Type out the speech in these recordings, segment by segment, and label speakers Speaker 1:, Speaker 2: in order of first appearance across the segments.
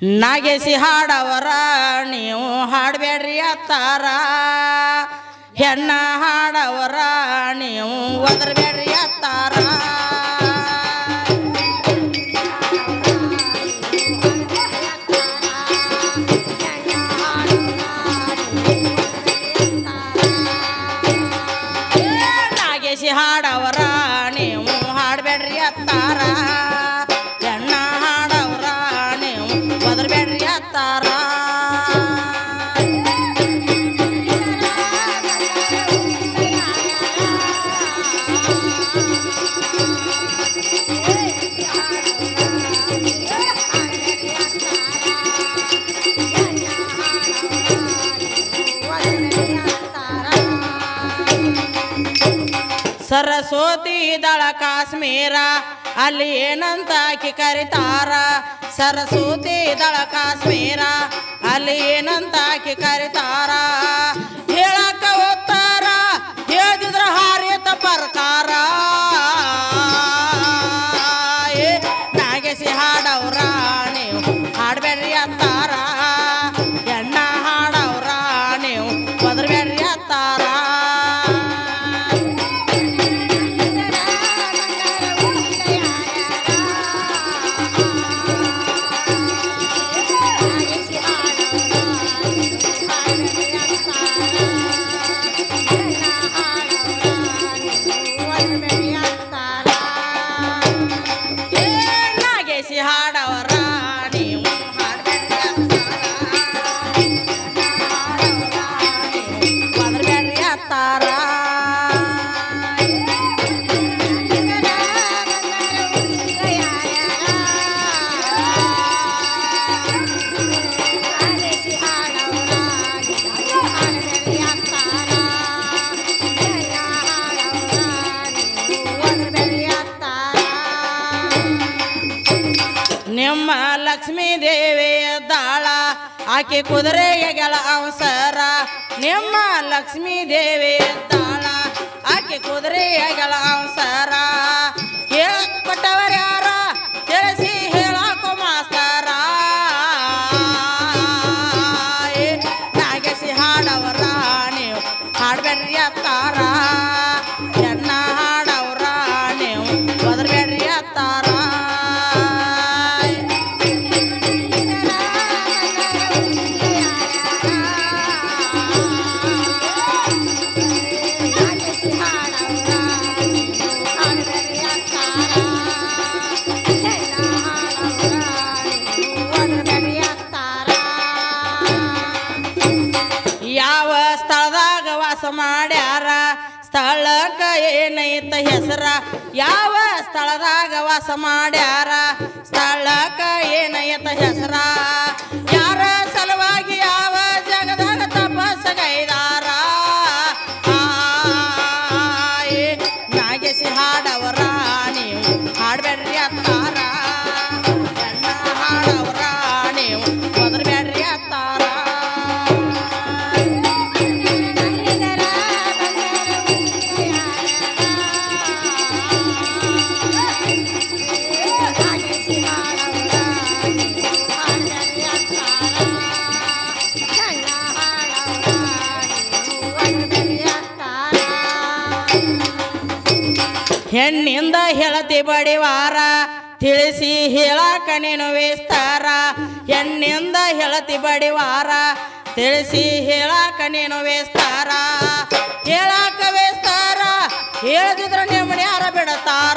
Speaker 1: ನಾಗೇಸಿ ಹಾಡವರ ನೀವು ಹಾಡಬೇಡ್ರಿ ಅತ್ತಾರ ಹೆಣ್ಣ ಹಾಡವರ ನೀವು ಒದರ್ಬೇಡ್ರಿ ಅತ್ತಾರ ಏ, ನಾಗೇಸಿ ಹಾಡವರ ನೀವು ಹಾಡಬೇಡ್ರಿ ಅತ್ತಾರ ಹೆಣ್ಣ ಹಾಡವರ ನೀವು ಒದರ್ಬೇಡ್ರಿ ಅತ್ತಾರ ಸರಸ್ವತಿ ದಳ ಕಾಶ್ಮೀರ ಅಲ್ಲಿ ಏನಂತ ಆಕಿ ಕರಿತಾರ ಸರಸ್ವತಿ ದಳ ಕಾಶ್ಮೀರ ಅಲ್ಲಿ ಏನಂತ ಆಕಿ ಕರಿತಾರ ಹೇಳಕ್ಕ ಹೋಗ್ತಾರ ಹೇಳಿದ್ರ ಹಾರಿತ ಪ್ರಕಾರ ಏ ನಾಗೇಸಿ ಹಾಡವ್ರ ನೀವು ಹಾಡ್ಬೇಡ್ರಿ ಅತ್ತಾರ ಎಣ್ಣ ಹಾಡವ್ರ ನೀವು ಒದರ್ಬೇಡ್ರಿ ಅತ್ತಾರ ಏ ನಾಗೇಸಿ ಹಾಡವರ ನೀವು ಹಾಡ್ಬೇಡ್ರಿ ಅತ್ತಾರ ಒದರ್ಬೇಡ್ರಿ ಅತ್ತಾರ ನಿಮ್ಮ ಲಕ್ಷ್ಮೀ ದೇವಿ ದಾಳ ಆಕೆ ಕುದುರೆಗೆ ಗೆಳ ಅವಸರ ನಿಮ್ಮ ಲಕ್ಷ್ಮೀ ದೇವಿ ದಾಳ ಆಕೆ ಕುದುರೆಗೆ ಗೆಳ ಅವಸರ ಹೇಳ ಕೊಟ್ಟವರ ಯಾರ ತಿಳಿಸಿ ಹೇಳಾಕೋ ಮಾಸ್ತರ ಏ ನಾಗೇಸಿ ಹಾಡವರ ನೀವು ಹಾಡ್ಬೇಡ್ರಿ ಅತ್ತಾರ ಎಣ್ಣ ಹಾಡವ್ರ ನೀವು ಒದರ್ಬೇಡ್ರಿ ಅತ್ತಾರ ಯಾವ ಸ್ಥಳದಾಗ ವಾಸ ಮಾಡ್ಯಾರ ಸ್ಥಳಕ್ಕ ಏನೈತ ಹೆಸರ ಯಾವ ಸ್ಥಳದಾಗ ವಾಸ ಮಾಡ್ಯಾರ ಸ್ಥಳಕ್ಕ ಏನೈತ ಹೆಸರ ಯಾರ ಸಲುವಾಗಿ ಯಾವ ಜಗದಾಗ ತಪಸ್ಸಗೈದಾರ ಆ, ಏ ನಾಗೇಸಿ ಹಾಡವರ ನೀವು ಹಾಡ್ಬೇಡ್ರಿ ಅತ್ತಾರ ಎಣ್ಣ ಹಾಡವರ ನೀವು ಒದರ್ಬೇಡ್ರಿ ಅತ್ತಾರ ಹೆಣ್ಣಿಂದ ಹೇಳತಿ ಬಡಿವಾರ ತಿಳಿಸಿ ಹೇಳಾಕ ನೀನು ವಿಸ್ತಾರ ಹೆಣ್ಣಿಂದ ಹೇಳತಿ ಬಡಿವಾರ ತಿಳಿಸಿ ಹೇಳಾಕ ನೀನು ವಿಸ್ತಾರ ಹೇಳಾಕ ವಿಸ್ತಾರ ಹೇಳದಿದ್ರ ನೆಮ್ಮಡಿ ಯಾರ ಬಿಡತಾರ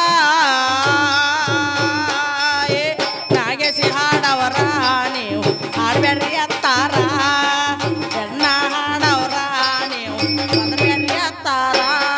Speaker 1: ಏ ನಾಗೇಸಿ ಹಾಡವರ ನೀವು ಹಾಡ್ಬೇಡ್ರಿ ಅತ್ತಾರ ಹೆಣ್ಣ ಹಾಡವರ ನೀವು ಬಂದ್ಬೇಡ್ರಿ ಅತ್ತಾರ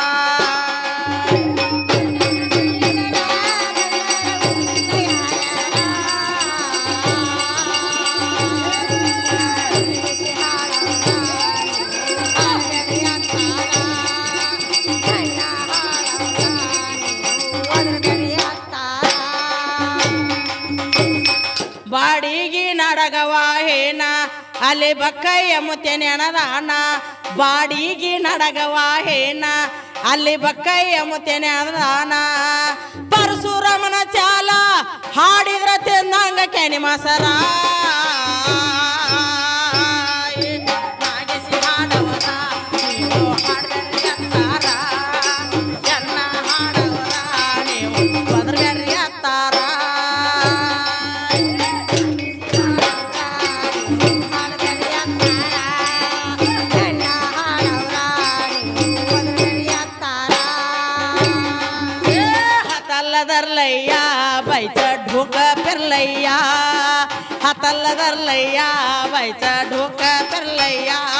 Speaker 1: ಬಾಡಿಗೆ ನಡಗವಾಹೇನ ಅಲ್ಲಿ ಬಕ್ಕಯ್ಯ ಮುತ್ತೆ ನೆನದಾನ ಬಾಡಿಗೆ ನಡಗವಾಹೇನ ಅಲ್ಲಿ ಬಕ್ಕಯ್ಯ ಮುತ್ತೆ ನೆನದಾನ ಪರಶುರಾಮನ ಚಾಲ ಹಾಡಿದ್ರ ತೆಂದ ನಂಗ ಕ್ಯಾನಿ ಮಾಸರ ನಾಗಿಸಿ ಹಾಡವರ ನೀವು ಹಾಡ್ಬೇಡ್ರಿ ಅತ್ತಾರ ಎನ್ನ ಹಾಡವರ ನೀವು ಬದರ್ಬೇಡ್ರಿ ಅತ್ತಾರ ಹತಲ್ಲದರ್ಲಯ್ಯ ಬೈಚ ಢೋಕ ಪೆರ್ಲಯ್ಯ ಹತಲ್ಲದರ್ಲಯ್ಯ ಬೈಚ ಢೋಕ ಪೆರ್ಲಯ್ಯ